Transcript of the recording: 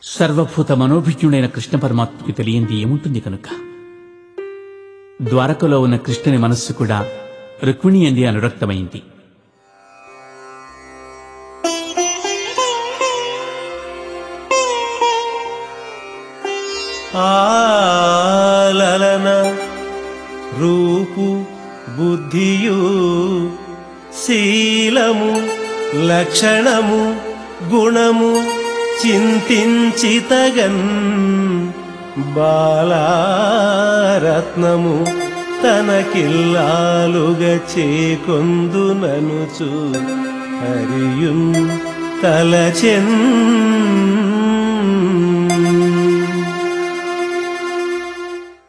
సర్వభూత మనోభిజ్ఞుడైన కృష్ణ పరమాత్మకి తెలియంది ఏముంటుంది కనుక ద్వారకలో ఉన్న కృష్ణుని మనస్సు కూడా రుక్మిణి అంది అనురక్తమైంది ఆలలన రూపు బుద్ధియు శీలము లక్షణము గుణము చింతించితగన్ బాలారత్నము తనకిల్లాలుగా చేకొందుననుచు హరియున్ తలచెన్